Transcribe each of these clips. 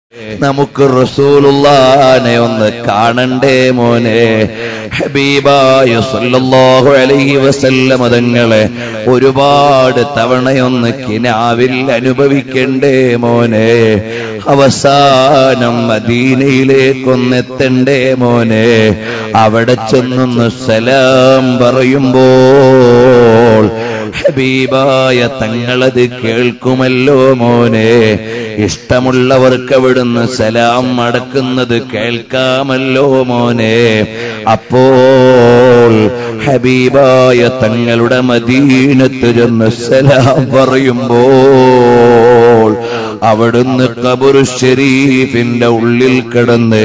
നമുക്ക് റസൂലുള്ളാനെ ഒന്ന് കാണണ്ടേ മോനെ ഹബീബായ സല്ലല്ലാഹു അലൈഹി വസല്ലമ തങ്ങളെ ഒരുപാട് തവണയൊന്ന് കിനാവിൽ അനുഭവിക്കണ്ടേ മോനെ അവസാനം മദീനയിലേക്കൊന്നെത്തണ്ടേ മോനെ അവിടെ ചെന്നൊന്ന് സലാം പറയുമ്പോൾ ഹബീബായ തങ്ങളത് കേൾക്കുമല്ലോ മോനെ ഇഷ്ടമുള്ളവർക്ക് അവിടുന്ന് സലാം മടക്കുന്നത് കേൾക്കാമല്ലോ മോനെ അപ്പോൾ ഹബീബായ തങ്ങളുടെ മദീനത്ത് ചെന്ന് സലാം പറയുമ്പോൾ അവിടുന്ന് കബുർ ഷരീഫിന്റെ ഉള്ളിൽ കിടന്ന്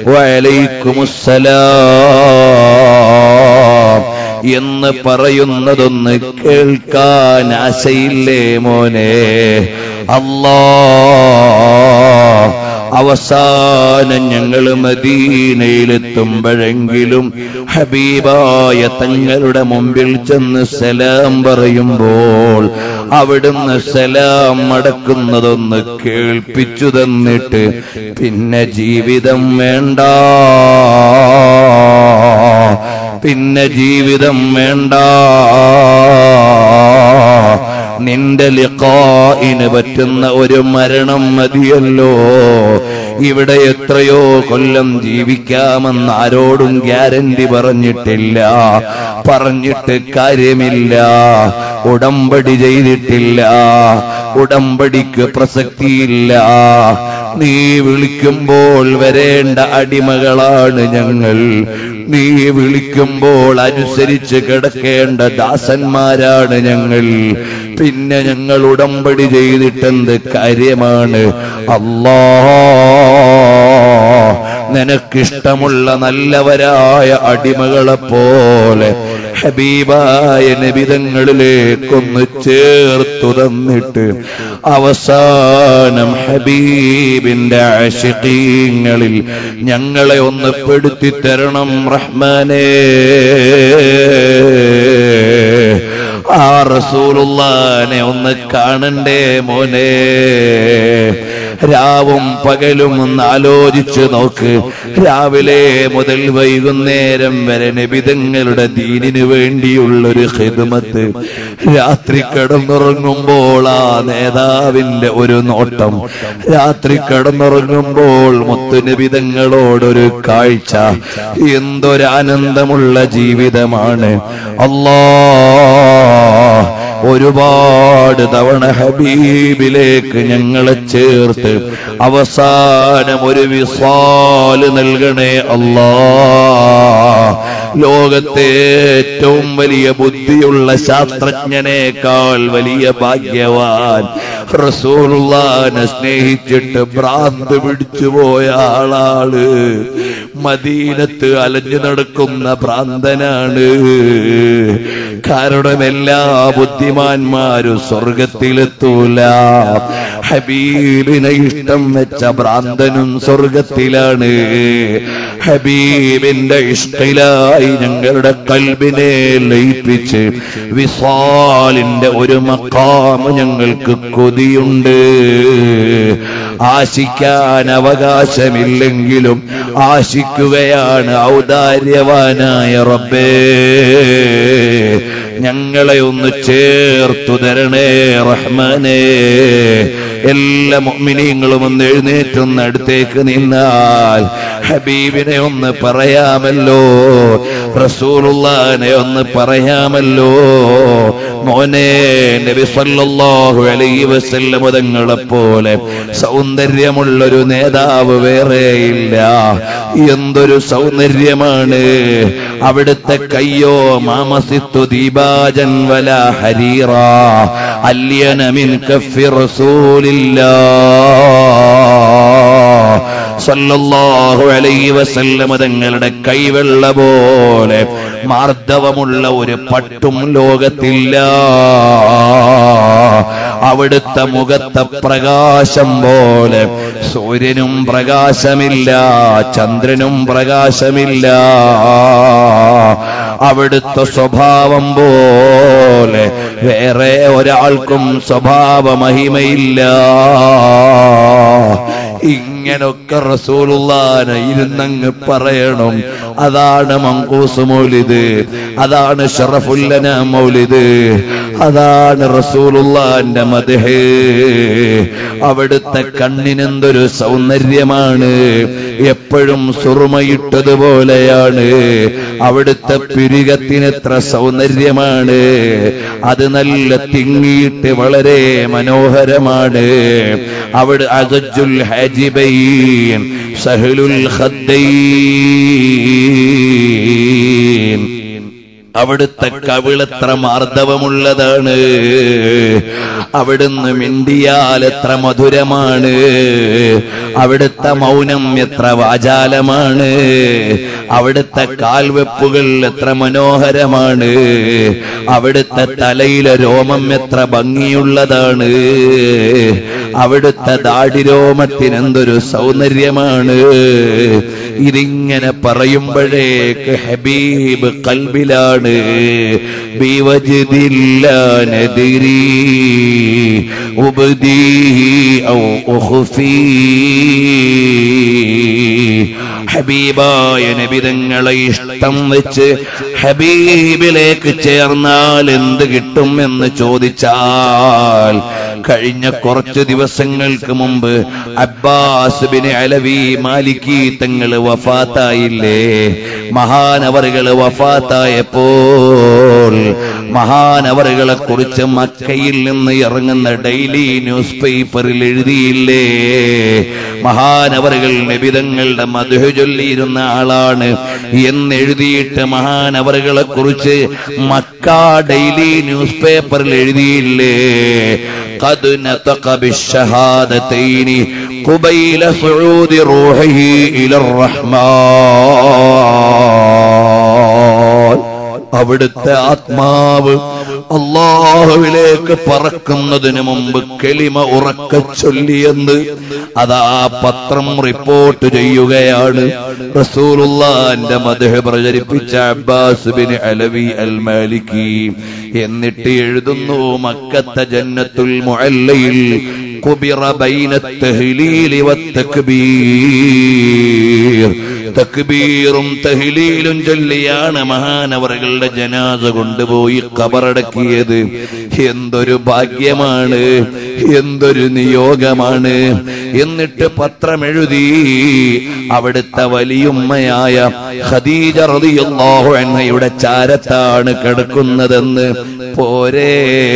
വലൈക്കുമുസ്സലാം എന്ന് പറയുന്നതൊന്ന് കേൾക്കാൻ ആശയില്ലേ മോനെ അല്ലാ അവസാനം ഞങ്ങൾ മദീനയിലെത്തുമ്പോഴെങ്കിലും ഹബീബായ തങ്ങളുടെ മുമ്പിൽ ചെന്ന് സലാം പറയുമ്പോൾ അവിടുന്ന് സലാം മടക്കുന്നതൊന്ന് കേൾപ്പിച്ചു തന്നിട്ട് പിന്നെ ജീവിതം വേണ്ട പിന്നെ ജീവിതം വേണ്ട നിന്റെ ലിഖായിന് പറ്റുന്ന ഒരു മരണം മതിയല്ലോ ഇവിടെ എത്രയോ കൊല്ലം ജീവിക്കാമെന്ന് ആരോടും ഗ്യാരണ്ടി പറഞ്ഞിട്ടില്ല പറഞ്ഞിട്ട് കാര്യമില്ല ഉടമ്പടി ചെയ്തിട്ടില്ല ഉടമ്പടിക്ക് പ്രസക്തിയില്ല നീ വിളിക്കുമ്പോൾ വരേണ്ട അടിമകളാണ് ഞങ്ങൾ നീ വിളിക്കുമ്പോൾ അനുസരിച്ച് കിടക്കേണ്ട ദാസന്മാരാണ് ഞങ്ങൾ പിന്നെ ഞങ്ങൾ ഉടമ്പടി ചെയ്തിട്ടെന്ത് കാര്യമാണ് അല്ലാ നിനക്കിഷ്ടമുള്ള നല്ലവരായ അടിമകളെ പോലെ ഹബീബായ നബിതങ്ങളിലേക്കൊന്ന് ചേർത്തു തന്നിട്ട് അവസാനം ഹബീബിന്റെ ആശിഖീങ്ങളിൽ ഞങ്ങളെ ഒന്ന് പെടുത്തി തരണം റഹ്മാനേ ആ റസൂലുള്ളാനെ ഒന്ന് കാണണ്ടേ മോനെ രാവും പകലും ഒന്ന് ആലോചിച്ചു നോക്ക് രാവിലെ മുതൽ വൈകുന്നേരം വരെ നബിതങ്ങളുടെ ദീനിനു വേണ്ടിയുള്ളൊരു ഹിദ്മത്ത് രാത്രി കിടന്നുറങ്ങുമ്പോൾ ആ നേതാവിന്റെ ഒരു നോട്ടം രാത്രി കിടന്നുറങ്ങുമ്പോൾ മുത്തുനിബിതങ്ങളോടൊരു കാഴ്ച എന്തൊരാനന്ദമുള്ള ജീവിതമാണ് അല്ലാ ഒരുപാട് തവണ ഹബീബിലേക്ക് ഞങ്ങളെ ചേർത്ത് അവസാനം ഒരു വിസാല് നൽകണേ അല്ലാ ലോകത്തെ ഏറ്റവും വലിയ ബുദ്ധിയുള്ള ശാസ്ത്രജ്ഞനേക്കാൾ വലിയ ഭാഗ്യവാൻ റസൂലുള്ളാനെ സ്നേഹിച്ചിട്ട് ഭ്രാന്ത് പിടിച്ചു പോയ ആളാള് മദീനത്ത് അലഞ്ഞു നടക്കുന്ന ഭ്രാന്തനാണ് കാരണം എല്ലാ ബുദ്ധിമാന്മാരും സ്വർഗത്തിലെത്തൂല ഹബീബിനെ ഇഷ്ടം വെച്ച ഭ്രാന്തനും സ്വർഗത്തിലാണ് ഹബീബിന്റെ ഇഷ്ടയിലായി ഞങ്ങളുടെ കൽബിനെ ലയിപ്പിച്ച് വിസാലിന്റെ ഒരു മക്കാമ് ഞങ്ങൾക്ക് കൊതിയുണ്ട് ആശിക്കാൻ അവകാശമില്ലെങ്കിലും ആശിക്കുകയാണ് ഔദാര്യവാനായ റബ്ബേ ഞങ്ങളെ ഒന്ന് ചേർത്തു തരണേ റഹ്മാനേ എല്ലാ മുഅ്മിനീങ്ങളും ഒന്ന് എഴുന്നേറ്റൊന്ന് അടുത്തേക്ക് നിന്നാൽ ഹബീബിനെ ഒന്ന് പറയാമല്ലോ റസൂലുള്ളാനെ ഒന്ന് പറയാമല്ലോ മോനെ നബി സല്ലല്ലാഹു അലൈഹി വസല്ലം തങ്ങളെ പോലെ സൗന്ദര്യമുള്ളൊരു നേതാവ് വേറെയില്ല എന്തൊരു സൗന്ദര്യമാണ് അവിടുത്തെ കയ്യോ മാമസിത്തു ദീപാജൻ വല ഹരീറ അല്യന മിൻ കഫി റസൂലില്ലാ സല്ലല്ലാഹു അലൈഹി വസല്ലമ തങ്ങളുടെ കൈവെള്ള പോലെ മാർദ്ദവമുള്ള ഒരു പട്ടും ലോകത്തില്ല അവിടുത്തെ മുഖത്തെ പ്രകാശം പോലെ സൂര്യനും പ്രകാശമില്ല ചന്ദ്രനും പ്രകാശമില്ല അവിടുത്തെ സ്വഭാവം പോലെ വേറെ ഒരാൾക്കും സ്വഭാവ മഹിമയില്ല ഇങ്ങനൊക്കെ റസൂലുള്ളാന ഇരുന്നങ്ങ് പറയണം അതാണ് മങ്കൂസ് മൗലിദ് അതാണ് ഷറഫുല്ലന മൗലിദ് അതാണ് റസൂലുള്ളാന്റെ മദ്ഹ് അവിടുത്തെ കണ്ണിനെന്തൊരു സൗന്ദര്യമാണ് എപ്പോഴും സുറുമയിട്ടതുപോലെയാണ് അവിടുത്തെ പിരികത്തിനെത്ര സൗന്ദര്യമാണ് അത് നല്ല തിങ്ങിയിട്ട് വളരെ മനോഹരമാണ് അവിടെ അസജുൽ ഹാജിബൈൻ സഹലുൽ ഖദ്ദൈൻ അവിടുത്തെ കവിളെത്ര മാർദ്ദവമുള്ളതാണ് അവിടുന്ന് മിണ്ടിയാൽ എത്ര മധുരമാണ് അവിടുത്തെ മൗനം എത്ര വാചാലമാണ് അവിടുത്തെ കാൽവെപ്പുകൾ എത്ര മനോഹരമാണ് അവിടുത്തെ തലയിലെ രോമം എത്ര ഭംഗിയുള്ളതാണ് അവിടുത്തെ ദാടിരോമത്തിന് എന്തൊരു സൗന്ദര്യമാണ് ഇതിങ്ങനെ പറയുമ്പോഴേക്ക് ഹബീബ് കൽബിലാണ് ബിവജിദില്ലാനദിരി ഉബ്ദീഹി ഔ ഉഖ്ഫീ ഹബീബായ നബിതങ്ങളെ ഇഷ്ടം വെച്ച് ഹബീബിലേക്ക് ചേർന്നാൽ എന്ത് കിട്ടും എന്ന് ചോദിച്ചാൽ കഴിഞ്ഞ കുറച്ച് ദിവസങ്ങൾക്ക് മുമ്പ് അബ്ബാസ് ബിൻ അലവി മാലിക്കി തങ്ങള് വഫാത്തായില്ലേ മഹാനവറുകള് വഫാത്തായപ്പോൾ മഹാനവറുകളെ കുറിച്ച് മക്കയിൽ നിന്ന് ഇറങ്ങുന്ന ഡെയിലി ന്യൂസ് പേപ്പറിൽ എഴുതിയില്ലേ മഹാനവറുകൾ നബിതങ്ങളുടെ മധു ചൊല്ലിയിരുന്ന ആളാണ് എന്നെഴുതിയിട്ട് മഹാനവറുകളെ കുറിച്ച് മക്ക ഡെയിലി ന്യൂസ് പേപ്പറിൽ എഴുതിയില്ലേ قد نطق بالشهادتين قبيل صعود روحه إلى الرحمن അവിടുത്തെ ആത്മാവ് അള്ളാഹുവിലേക്ക് പറക്കുന്നതിന് മുമ്പ് കെളിമ ഉറക്ക ചൊല്ലിയെന്ന് അതാ പത്രം റിപ്പോർട്ട് ചെയ്യുകയാണ് റസൂലുള്ളാന്റെ മധു പ്രചരിപ്പിച്ച Abbas bin Alawi al Maliki എന്നിട്ട് എഴുതുന്നു മക്കത്തെ ജന്നത്തുൽ മുഅല്ലയിൽ കുബിറ ബൈന തഹ്ലീലി വത്തക്ബീർ തക്ബീറും തഹ്ലീലും ചൊല്ലിയാണ് മഹാനവറുകളുടെ ജനാസ കൊണ്ടുപോയി കബറടക്കിയത് എന്തൊരു ഭാഗ്യമാണ് എന്തൊരു നിയോഗമാണ് എന്നിട്ട് പത്രമെഴുതി അവിടുത്തെ വലിയുമ്മയായ ഖദീജ റളിയല്ലാഹു അൻഹയുടെ ചാരത്താണ് കിടക്കുന്നതെന്ന് പോരേ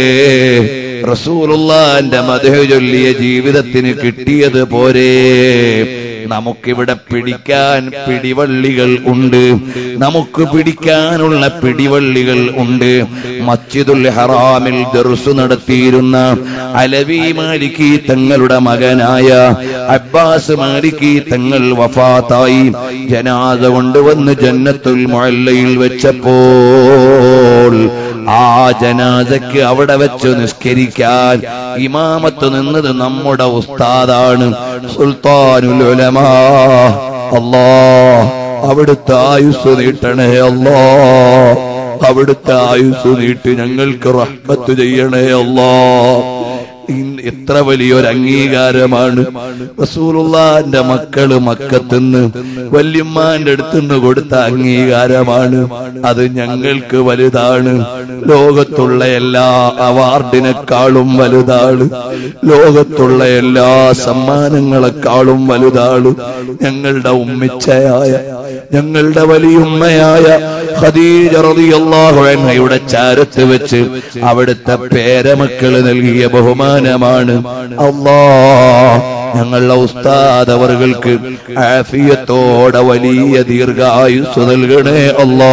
റസൂലുള്ളാന്റെ മധു ചൊല്ലിയ ജീവിതത്തിന് കിട്ടിയത് പോരേ നമുക്കിവിടെ പിടിക്കാൻ പിടിവള്ളികൾ ഉണ്ട് നമുക്ക് പിടിക്കാനുള്ള പിടിവള്ളികൾ ഉണ്ട് മസ്ജിദുൽ ഹറാമിൽ ദർസു നടത്തിയിരുന്ന അലവി മാലിക്കി തങ്ങളുടെ മകനായ അബ്ബാസ് മാലിക്കി തങ്ങൾ വഫാത്തായി ജനാദ കൊണ്ടുവന്ന് ജന്നത്തുൽ മുഅല്ലയിൽ വെച്ചപ്പോൾ ആ ജനാദയ്ക്ക് അവിടെ വെച്ച് നിസ്കരിക്കാൻ ഇമാമത്ത് നിന്നത് നമ്മുടെ ഉസ്താദാണ് സുൽത്താനുൽ ഉലമാ അല്ലാ അവിടുത്തെ ആയുസ് നീട്ടണേ അല്ലാ അവിടുത്തെ ആയുസ് നീട്ടി ഞങ്ങൾക്ക് റഹ്മത്ത് ചെയ്യണേ അല്ലാ ഇന്ന് എത്ര വലിയൊരു അംഗീകാരമാണ് റസൂലുള്ളാന്റെ മക്കള് മക്കത്തുനിന്ന് വല്യമ്മാന്റെ അടുത്തുനിന്ന് കൊടുത്ത അംഗീകാരമാണ് അത് ഞങ്ങൾക്ക് വലുതാണ് ലോകത്തുള്ള എല്ലാ അവാർഡിനെക്കാളും വലുതാണ് ലോകത്തുള്ള എല്ലാ സമ്മാനങ്ങളെക്കാളും വലുതാണ് ഞങ്ങളുടെ ഉമ്മിച്ചയായ ഞങ്ങളുടെ വലിയുമ്മയായ ഖദീജ റളിയല്ലാഹു അൻഹയുടെ ചാരത്ത് വെച്ച് അവിടുത്തെ പേരമക്കള് നൽകിയ ബഹുമാനമാണ് അല്ലാ ഞങ്ങളുടെ ഉസ്താദ് അവർക്ക് ആഫിയത്തോടെ വലിയ ദീർഘായുസ് നൽകണേ അല്ലാ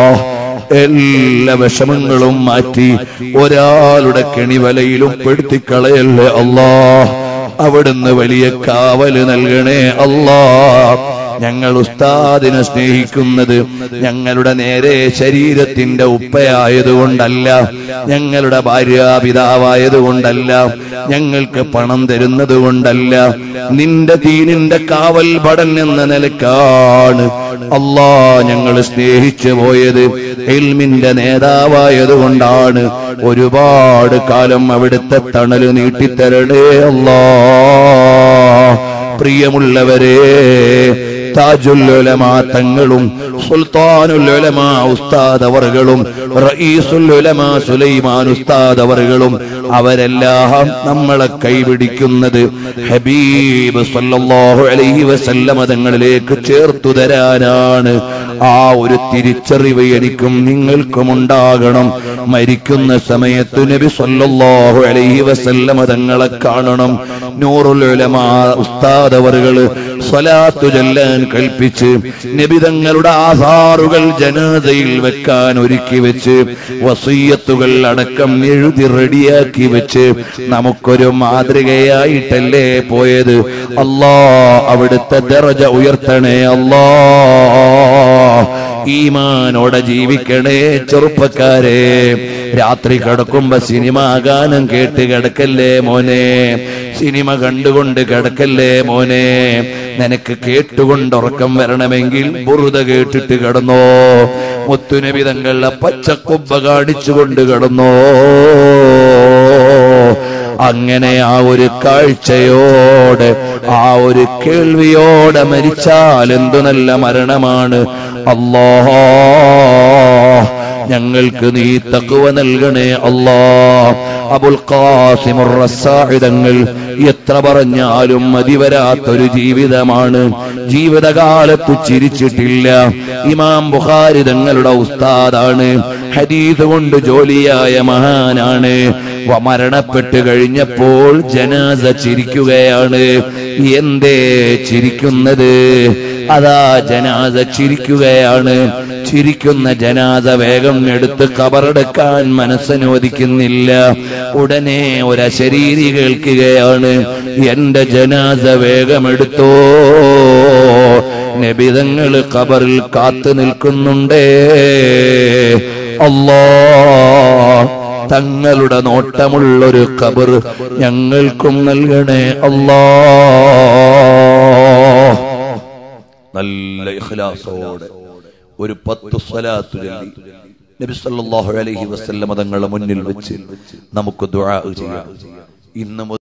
എല്ലാ വിഷമങ്ങളും മാറ്റി ഒരാളുടെ കെണിവലയിലും പെടുത്തിക്കളയല്ലേ അല്ലാ അവിടുന്ന് വലിയ കാവല് നൽകണേ അല്ലാ ഞങ്ങൾ ഉസ്താദിനെ സ്നേഹിക്കുന്നത് ഞങ്ങളുടെ നേരെ ശരീരത്തിന്റെ ഉപ്പയായതുകൊണ്ടല്ല ഞങ്ങളുടെ ഭാര്യാപിതാവായതുകൊണ്ടല്ല ഞങ്ങൾക്ക് പണം തരുന്നത് കൊണ്ടല്ല നിന്റെ തീനിന്റെ കാവൽ പടൻ എന്ന നിലക്കാണ് അല്ലാ ഞങ്ങൾ സ്നേഹിച്ചു പോയത് എൽമിന്റെ നേതാവായതുകൊണ്ടാണ് ഒരുപാട് കാലം അവിടുത്തെ തണല് നീട്ടിത്തരണേ അല്ലാ പ്രിയമുള്ളവരെ താജുല്ലുലമാ തങ്ങളും സുൽത്താനുല്ലുലമാ ഉസ്താദ് അവറുകളും റഈസുല്ലുലമാ സുലൈമാൻ ഉസ്താദ് അവറുകളും അവരെല്ലാം നമ്മളെ കൈപിടിക്കുന്നത് ഹബീബ് സല്ലല്ലാഹു അലൈഹി വസല്ലമ തങ്ങളിലേക്ക് ചേർത്തു തരാനാണ് ആ ഒരു തിരിച്ചറിവ് എനിക്കും നിങ്ങൾക്കും ഉണ്ടാകണം മരിക്കുന്ന സമയത്ത് നബി സല്ലല്ലാഹു അലൈഹി വസല്ലമ തങ്ങളെ കാണണം നൂറുൽ ഉലമാ ഉസ്താദ് അവറുകൾ സ്വലാത്തു ചൊല്ലാൻ കൽപ്പിച്ച് നബി തങ്ങളുടെ ആധാറുകൾ ജനാദയിൽ വെക്കാൻ ഒരുക്കി വെച്ച് വസീയത്തുകൾ അടക്കം എഴുതി റെഡിയാക്കി വെച്ച് നമുക്കൊരു മാതൃകയായിട്ടല്ലേ പോയത് അല്ലാ അവിടുത്തെ ദറജ ഉയർത്തണേ അല്ലാ ഈമാനോടെ ജീവിക്കണേ ചെറുപ്പക്കാരെ രാത്രി കിടക്കുമ്പോ സിനിമ ഗാനം കേട്ട് കിടക്കല്ലേ മോനെ സിനിമ കണ്ടുകൊണ്ട് കിടക്കല്ലേ മോനെ നിനക്ക് കേട്ടുകൊണ്ട് ഉറക്കം വരണമെങ്കിൽ ബുറുത കേട്ടിട്ട് കിടന്നോ മുത്തുനബി തങ്ങളുടെ പച്ചക്കൊമ്പ കാണിച്ചുകൊണ്ട് കിടന്നോ അങ്ങനെ ആ ഒരു കാഴ്ചയോടെ ആ ഒരു കേൾവിയോടെ മരിച്ചാൽ എന്തു നല്ല മരണമാണ് അല്ലാ ഞങ്ങൾക്ക് നീ തക്കുവ നൽകണേ അല്ലാ അബുൽ ഖാസിമുർ റസാഇദങ്ങൾ എത്ര പറഞ്ഞാലും മതിവരാത്തൊരു ജീവിതമാണ് ജീവിതകാലത്ത് ചിരിച്ചിട്ടില്ല ഇമാം ബുഖാരി തങ്ങളുടെ ഉസ്താദാണ് ഹദീസ് കൊണ്ട് ജോലിയായ മഹാനാണ് വ- മരണപ്പെട്ട് കഴിഞ്ഞപ്പോൾ ജനാസ ചിരിക്കുകയാണ് എന്തേ ചിരിക്കുന്നത് അതാ ജനാസ ചിരിക്കുകയാണ് ചിരിക്കുന്ന ജനാസ വേഗം എടുത്ത് കബറെടുക്കാൻ മനസ്സനുവദിക്കുന്നില്ല ഉടനെ ഒരശരീരി കേൾക്കുകയാണ് എന്റെ ജനാസ വേഗമെടുത്തോ നബിതങ്ങള് കബറിൽ കാത്തു നിൽക്കുന്നുണ്ടേ അല്ലാ തങ്ങളുടെ നോട്ടമുള്ളൊരു കബർ ഞങ്ങൾക്കും നൽകണേ അല്ലാ നല്ല ഇഖ്ലാസോടെ ഒരു പത്ത് സ്വലാത്തു ചൊല്ലി നബി സല്ലല്ലാഹു അലൈഹി വസല്ലമ തങ്ങളുടെ മുന്നിൽ വെച്ച് നമുക്ക് ദുആ ചെയ്യാം ഇന്ന് മുതൽ